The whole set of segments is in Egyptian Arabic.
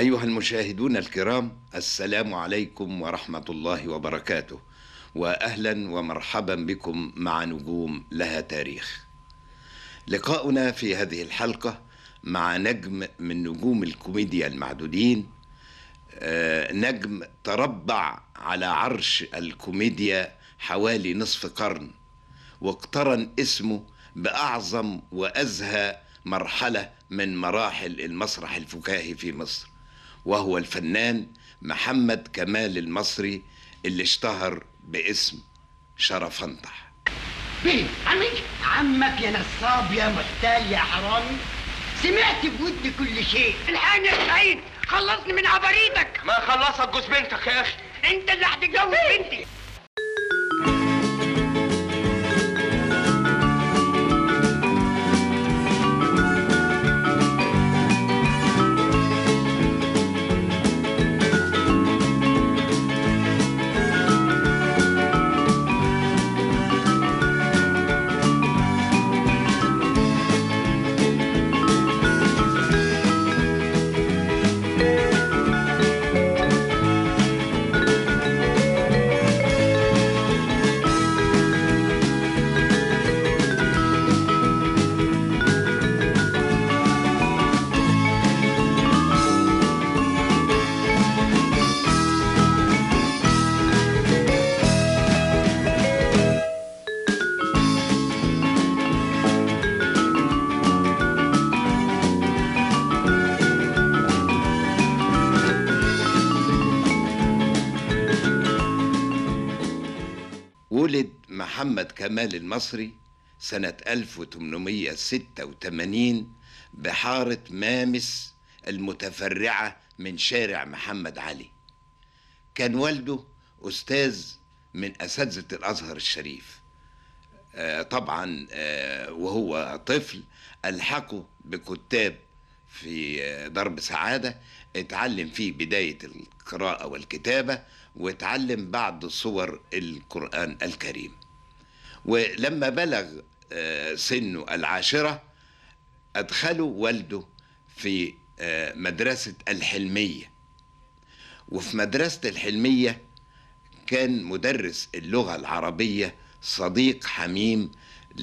أيها المشاهدون الكرام السلام عليكم ورحمة الله وبركاته وأهلا ومرحبا بكم مع نجوم لها تاريخ لقاؤنا في هذه الحلقة مع نجم من نجوم الكوميديا المعدودين آه، نجم تربع على عرش الكوميديا حوالي نصف قرن واقترن اسمه بأعظم وأزهى مرحلة من مراحل المسرح الفكاهي في مصر وهو الفنان محمد كمال المصري اللي اشتهر باسم شرفنطح بيه عمي عمك يا نصاب يا محتال يا حرامي سمعت بودي كل شيء الحقني يا سعيد خلصني من عباريتك ما خلصك جوز بنتك يا اخي انت اللي هتتجوز بنتي ولد محمد كمال المصري سنة 1886 بحارة مامس المتفرعة من شارع محمد علي كان والده أستاذ من أساتذة الأزهر الشريف آه، طبعا آه، وهو طفل ألحقه بكتاب في آه، درب سعادة اتعلم فيه بداية القراءة والكتابة واتعلم بعض صور القرآن الكريم ولما بلغ آه، سنه العاشرة أدخله والده في آه، مدرسة الحلمية وفي مدرسة الحلمية كان مدرس اللغة العربية صديق حميم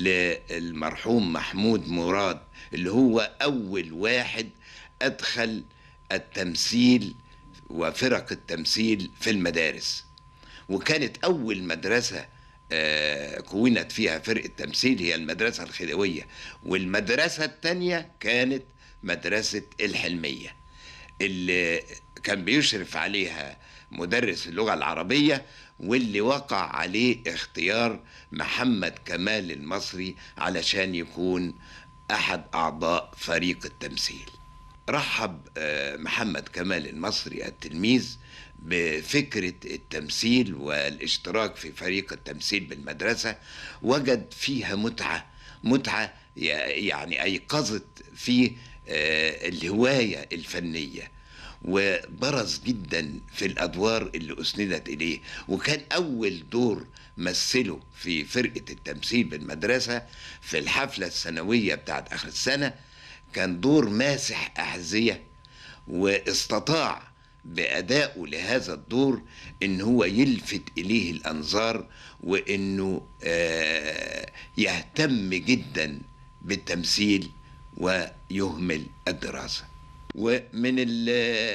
للمرحوم محمود مراد اللي هو أول واحد أدخل التمثيل وفرق التمثيل في المدارس وكانت أول مدرسة آه، كونت فيها فرقة تمثيل هي المدرسة الخديوية والمدرسة التانية كانت مدرسة الحلمية اللي كان بيشرف عليها مدرس اللغة العربية واللي وقع عليه اختيار محمد كمال المصري علشان يكون أحد أعضاء فريق التمثيل رحب آه، محمد كمال المصري التلميذ بفكرة التمثيل والاشتراك في فريق التمثيل بالمدرسة وجد فيها متعة متعة ي- يعني أيقظت فيه آه، الهواية الفنية وبرز جدا في الأدوار اللي أسندت إليه وكان أول دور مثله في فرقة التمثيل بالمدرسة في الحفلة السنوية بتاعت آخر السنة كان دور ماسح أحذية واستطاع بأدائه لهذا الدور إن هو يلفت إليه الأنظار وإنه آه، يهتم جدا بالتمثيل ويهمل الدراسة ومن ال-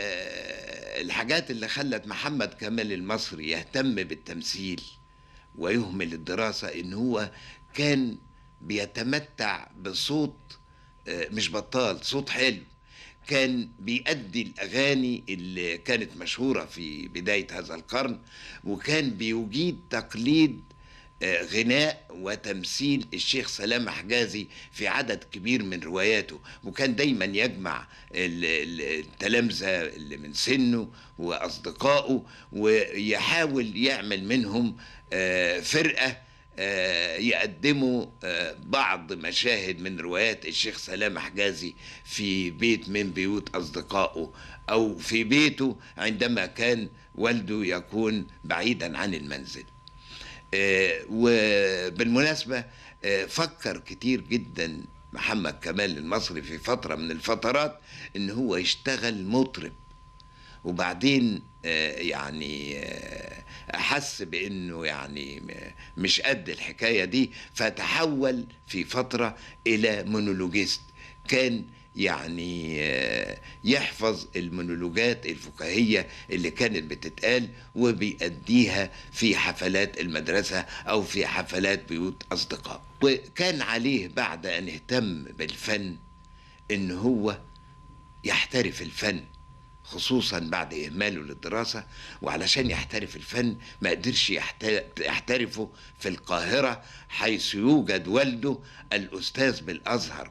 الحاجات اللي خلت محمد كمال المصري يهتم بالتمثيل ويهمل الدراسة إن هو كان بيتمتع بصوت آه، مش بطال صوت حلو كان بيأدي الأغاني اللي كانت مشهورة في بداية هذا القرن وكان بيجيد تقليد آه، غناء وتمثيل الشيخ سلام حجازي في عدد كبير من رواياته وكان دايما يجمع ال- ال- التلامذة اللي من سنه وأصدقائه ويحاول يعمل منهم آه، فرقة آه، يقدموا آه، بعض مشاهد من روايات الشيخ سلام حجازي في بيت من بيوت أصدقائه أو في بيته عندما كان والده يكون بعيدا عن المنزل آه، وبالمناسبة آه، فكر كتير جدا محمد كمال المصري في فترة من الفترات ان هو يشتغل مطرب وبعدين آه، يعني آه، أحس بأنه يعني م- مش قد الحكاية دي فتحول في فترة إلى مونولوجيست كان يعني آه، يحفظ المونولوجات الفكاهية اللي كانت بتتقال وبيأديها في حفلات المدرسة أو في حفلات بيوت أصدقاء وكان عليه بعد أن اهتم بالفن إن هو يحترف الفن خصوصا بعد إهماله للدراسة وعلشان يحترف الفن ما قدرش يحت- يحترفه في القاهرة حيث يوجد والده الأستاذ بالأزهر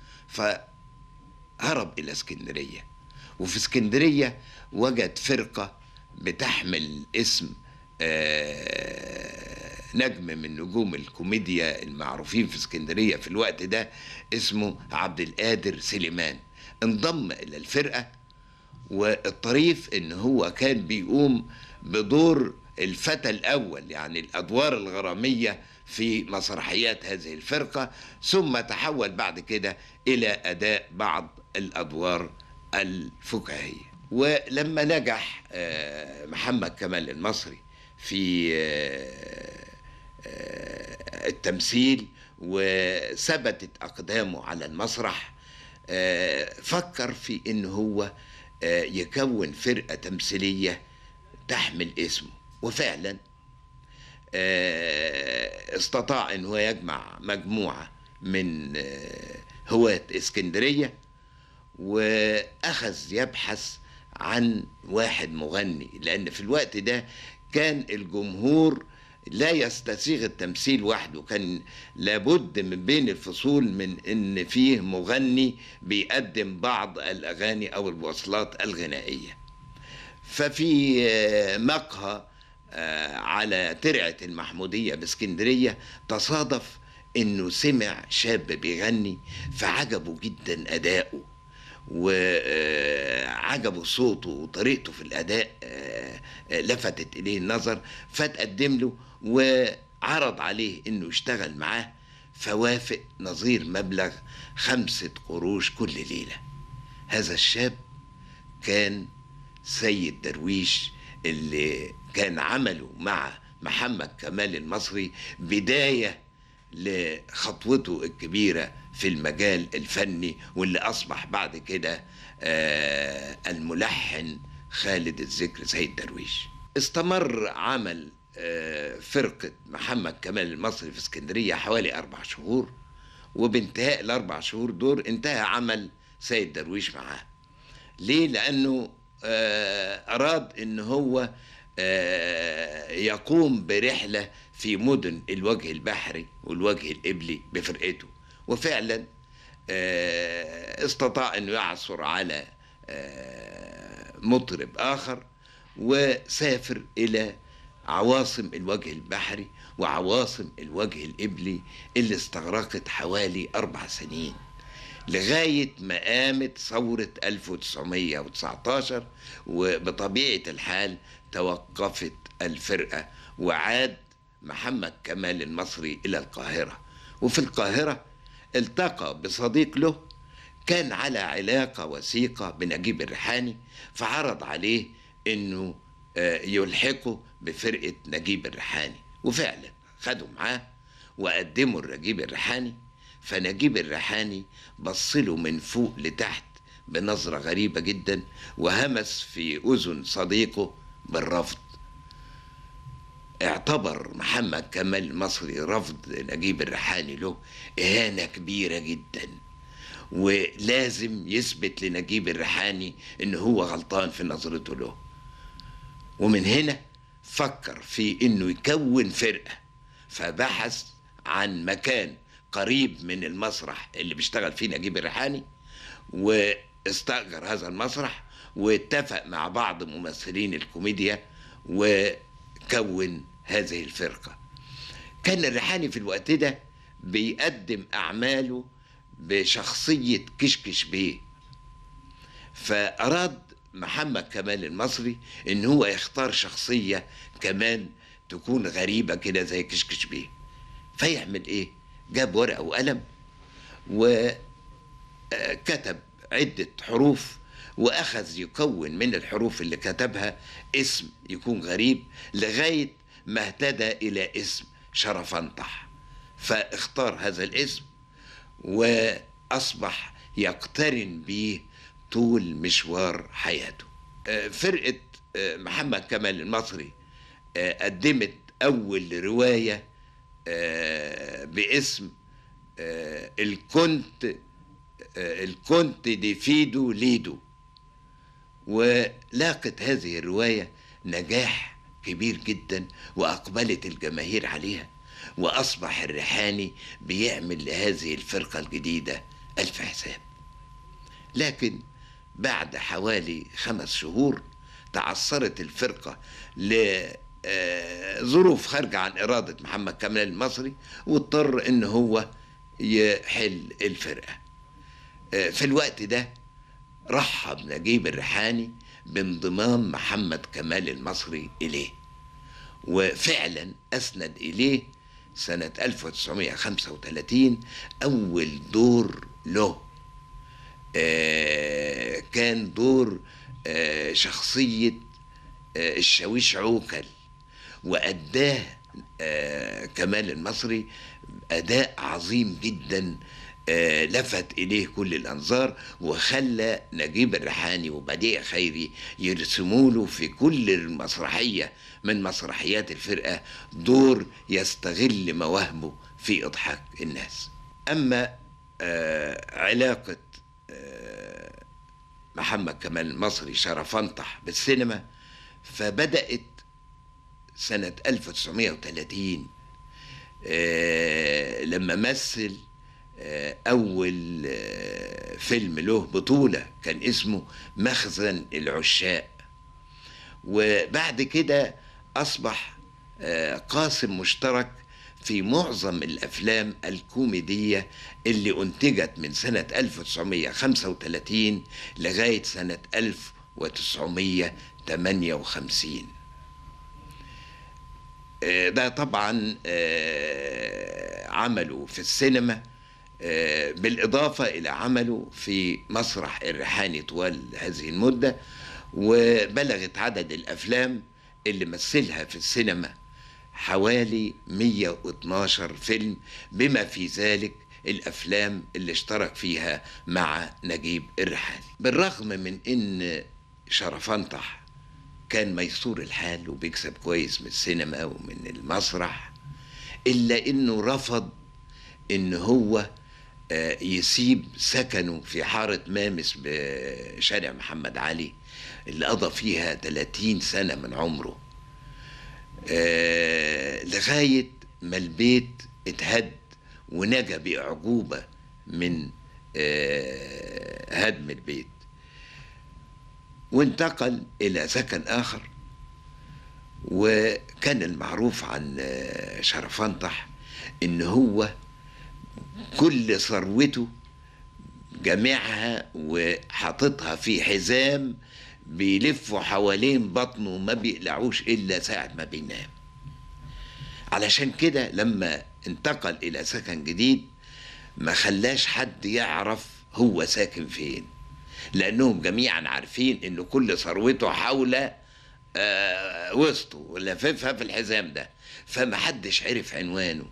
فهرب إلى اسكندرية وفي اسكندرية وجد فرقة بتحمل اسم آه، نجم من نجوم الكوميديا المعروفين في اسكندرية في الوقت ده اسمه عبد القادر سليمان انضم إلى الفرقة والطريف ان هو كان بيقوم بدور الفتى الاول يعني الادوار الغراميه في مسرحيات هذه الفرقه ثم تحول بعد كده الى اداء بعض الادوار الفكاهيه ولما نجح آه، محمد كمال المصري في آه، آه، التمثيل وثبتت اقدامه على المسرح آه، فكر في ان هو آه، يكون فرقه تمثيليه تحمل اسمه وفعلا آه، استطاع ان هو يجمع مجموعه من آه، هواة اسكندريه واخذ يبحث عن واحد مغني لان في الوقت ده كان الجمهور لا يستسيغ التمثيل وحده كان لابد من بين الفصول من ان فيه مغني بيقدم بعض الاغاني او الوصلات الغنائيه ففي آه، مقهى آه، على ترعه المحموديه باسكندريه تصادف انه سمع شاب بيغني فعجبه جدا اداؤه وعجبه صوته وطريقته في الاداء آه، آه، لفتت اليه النظر فتقدم له وعرض عليه انه يشتغل معاه فوافق نظير مبلغ خمسة قروش كل ليلة هذا الشاب كان سيد درويش اللي كان عمله مع محمد كمال المصري بداية لخطوته الكبيرة في المجال الفني واللي أصبح بعد كده آه، الملحن خالد الذكر سيد درويش استمر عمل آه، فرقة محمد كمال المصري في اسكندرية حوالي أربع شهور وبانتهاء الأربع شهور دول انتهى عمل سيد درويش معاه ليه لأنه آه، أراد إن هو آه، يقوم برحلة في مدن الوجه البحري والوجه الإبلي بفرقته وفعلا آه، استطاع أنه يعثر على آه، مطرب آخر وسافر إلى عواصم الوجه البحري وعواصم الوجه الإبلي اللي استغرقت حوالي أربع سنين لغاية ما قامت ثورة 1919 وبطبيعة الحال توقفت الفرقة وعاد محمد كمال المصري إلى القاهرة وفي القاهرة التقى بصديق له كان على علاقة وثيقة بنجيب الريحاني فعرض عليه انه آه، يلحقه بفرقة نجيب الريحاني وفعلا خدوا معاه وقدموا النجيب الريحاني فنجيب الريحاني بصله من فوق لتحت بنظرة غريبة جدا وهمس في أذن صديقه بالرفض اعتبر محمد كمال المصري رفض نجيب الريحاني له إهانة كبيرة جدا ولازم يثبت لنجيب الريحاني إن هو غلطان في نظرته له ومن هنا فكر في إنه يكون فرقة فبحث عن مكان قريب من المسرح اللي بيشتغل فيه نجيب الريحاني واستأجر هذا المسرح واتفق مع بعض ممثلين الكوميديا وكون هذه الفرقة كان الريحاني في الوقت ده بيقدم أعماله بشخصية كشكش بيه فأراد محمد كمال المصري إن هو يختار شخصية كمان تكون غريبة كده زي كشكش بيه فيعمل إيه؟ جاب ورقة وقلم وكتب عدة حروف واخذ يكون من الحروف اللي كتبها اسم يكون غريب لغايه ما اهتدى الى اسم شرفنطح فاختار هذا الاسم واصبح يقترن به طول مشوار حياته آه، فرقه آه، محمد كمال المصري آه، قدمت اول روايه آه، باسم آه، الكونت آه، الكونت دي فيدو ليدو ولاقت هذه الرواية نجاح كبير جدا وأقبلت الجماهير عليها وأصبح الريحاني بيعمل لهذه الفرقة الجديدة ألف حساب لكن بعد حوالي خمس شهور تعثرت الفرقة لظروف خارجة عن إرادة محمد كمال المصري واضطر إن هو يحل الفرقة آه، في الوقت ده رحب نجيب الريحاني بانضمام محمد كمال المصري إليه وفعلا أسند إليه سنة 1935 أول دور له آه، كان دور آه، شخصية آه، الشاويش عوكل وأداه آه، كمال المصري أداء عظيم جدا آه، لفت إليه كل الأنظار وخلى نجيب الريحاني وبديع خيري يرسموا له في كل المسرحية من مسرحيات الفرقة دور يستغل مواهبه في إضحاك الناس أما آه، علاقة آه، محمد كمال المصري شرفنطح بالسينما فبدأت سنة 1930 آه، لما مثل آه، أول آه، فيلم له بطولة كان اسمه مخزن العشاق وبعد كده أصبح آه، قاسم مشترك في معظم الأفلام الكوميدية اللي أنتجت من سنة 1935 لغاية سنة 1958 آه، ده طبعا آه، عمله في السينما آه، بالإضافة إلى عمله في مسرح الريحاني طوال هذه المدة وبلغت عدد الأفلام اللي مثلها في السينما حوالي 112 فيلم بما في ذلك الأفلام اللي اشترك فيها مع نجيب الريحاني بالرغم من أن شرفنطح كان ميسور الحال وبيكسب كويس من السينما ومن المسرح إلا أنه رفض أن هو آه، يسيب سكنه في حارة مامس بشارع محمد علي اللي قضى فيها 30 سنة من عمره آه، لغاية ما البيت اتهد ونجا بأعجوبة من آه، هدم البيت وانتقل إلى سكن آخر وكان المعروف عن آه، شرفنطح إن هو كل ثروته جامعها وحاططها في حزام بيلفوا حوالين بطنه ما بيقلعوش إلا ساعة ما بينام علشان كده لما انتقل إلى سكن جديد ما خلاش حد يعرف هو ساكن فين لأنهم جميعا عارفين إن كل ثروته حول آه وسطه ولففها في الحزام ده فما حدش عرف عنوانه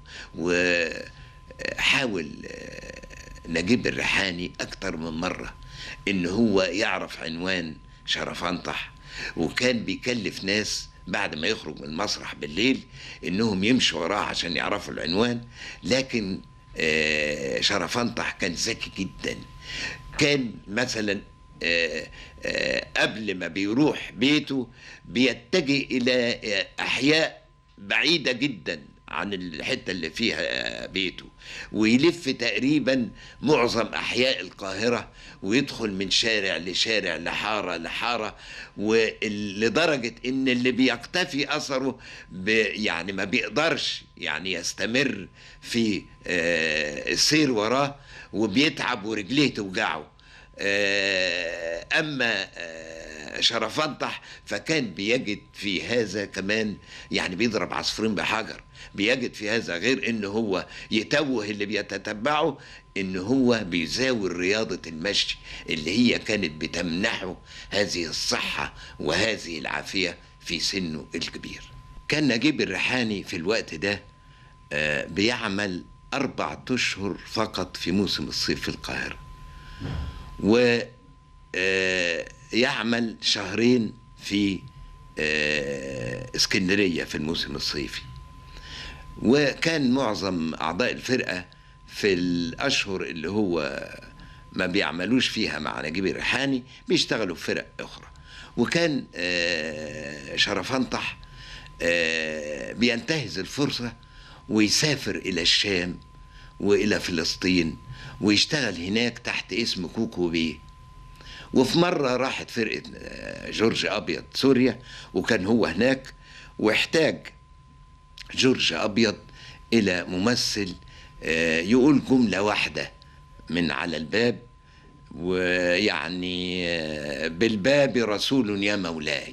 وحاول آه، نجيب الريحاني أكتر من مرة إن هو يعرف عنوان شرفنطح وكان بيكلف ناس بعد ما يخرج من المسرح بالليل انهم يمشوا وراه عشان يعرفوا العنوان لكن آه، شرفنطح كان ذكي جدا كان مثلا آه، آه، قبل ما بيروح بيته بيتجه الى آه، احياء بعيده جدا عن الحته اللي فيها بيته ويلف تقريبا معظم احياء القاهره ويدخل من شارع لشارع لحاره لحاره ولدرجه ان اللي بيقتفي اثره ب يعني ما بيقدرش يعني يستمر في آه، السير وراه وبيتعب ورجليه توجعه آه، اما آه، شرفنطح فكان بيجد في هذا كمان يعني بيضرب عصفورين بحجر بيجد في هذا غير ان هو يتوه اللي بيتتبعه ان هو بيزاول رياضة المشي اللي هي كانت بتمنحه هذه الصحة وهذه العافية في سنه الكبير كان نجيب الريحاني في الوقت ده آه، بيعمل أربعة أشهر فقط في موسم الصيف في القاهرة و آه، يعمل شهرين في آه، اسكندرية في الموسم الصيفي وكان معظم أعضاء الفرقة في الأشهر اللي هو ما بيعملوش فيها مع نجيب الريحاني بيشتغلوا في فرق أخرى وكان آه، شرفنطح آه، بينتهز الفرصة ويسافر إلى الشام وإلى فلسطين ويشتغل هناك تحت اسم كوكو بيه وفي مرة راحت فرقة آه، جورج أبيض سوريا وكان هو هناك واحتاج جورج أبيض إلى ممثل آه، يقول جملة واحدة من على الباب ويعني آه، بالباب رسول يا مولاي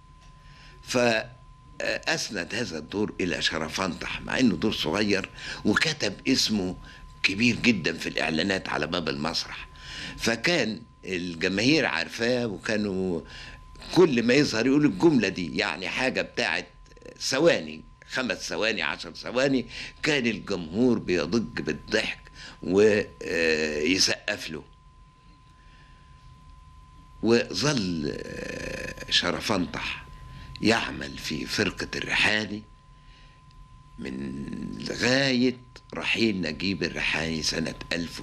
فأسند هذا الدور إلى شرفنطح مع إنه دور صغير وكتب اسمه كبير جدا في الإعلانات على باب المسرح فكان الجماهير عارفاه وكانوا كل ما يظهر يقول الجملة دي يعني حاجة بتاعت ثواني خمس ثواني عشر ثواني كان الجمهور بيضج بالضحك ويسقف له وظل آه، شرفنطح يعمل في فرقة الريحاني من لغاية رحيل نجيب الريحاني سنة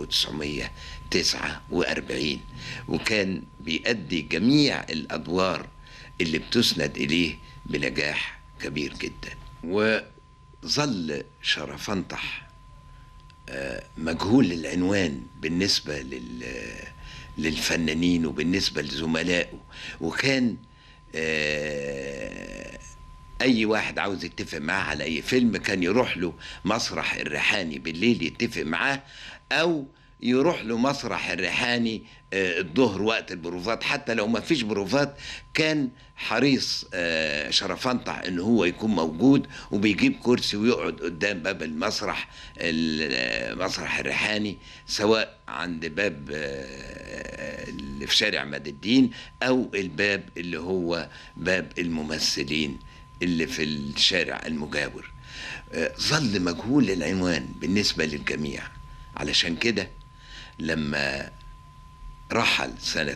1949 وكان بيأدي جميع الأدوار اللي بتسند إليه بنجاح كبير جدا وظل شرفنطح آه، مجهول العنوان بالنسبة لل للفنانين وبالنسبة لزملائه وكان آه، اي واحد عاوز يتفق معاه على اي فيلم كان يروح له مسرح الريحاني بالليل يتفق معاه او يروح له مسرح الريحاني آه، الظهر وقت البروفات حتى لو ما فيش بروفات كان حريص آه، شرفنطح ان هو يكون موجود وبيجيب كرسي ويقعد قدام باب المسرح المسرح الريحاني سواء عند باب آه، اللي في شارع مد الدين او الباب اللي هو باب الممثلين اللي في الشارع المجاور آه، ظل مجهول العنوان بالنسبة للجميع علشان كده لما رحل سنة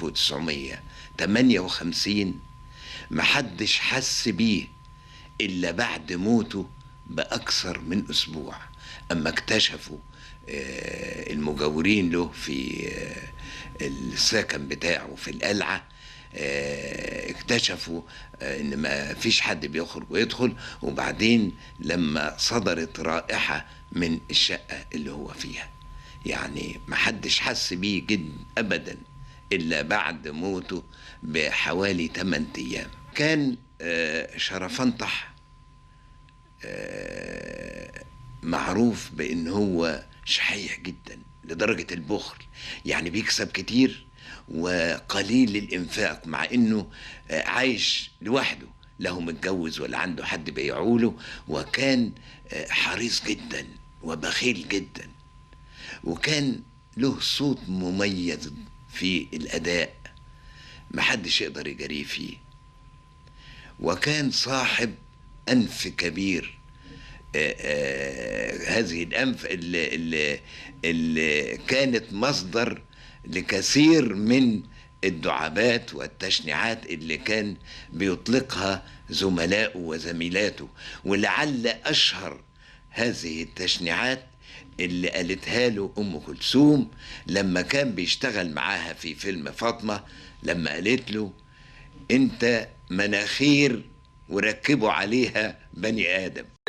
1958 محدش حس بيه إلا بعد موته بأكثر من أسبوع أما اكتشفوا آه، المجاورين له في آه، السكن بتاعه في القلعة آه، اكتشفوا آه، ان ما فيش حد بيخرج ويدخل وبعدين لما صدرت رائحة من الشقة اللي هو فيها يعني ما حدش حس بيه جد ابدا الا بعد موته بحوالي 8 ايام كان آه، شرفنطح آه، معروف بان هو شحيح جدا لدرجة البخل يعني بيكسب كتير وقليل الانفاق مع انه آه، عايش لوحده له متجوز ولا عنده حد بيعوله وكان آه، حريص جدا وبخيل جدا وكان له صوت مميز في الاداء محدش يقدر يجاريه فيه وكان صاحب انف كبير آه، آه، هذه الانف اللي, اللي, اللي كانت مصدر لكثير من الدعابات والتشنيعات اللي كان بيطلقها زملائه وزميلاته ولعل اشهر هذه التشنيعات اللي قالتها له ام كلثوم لما كان بيشتغل معاها في فيلم فاطمه لما قالت له انت مناخير وركبوا عليها بني ادم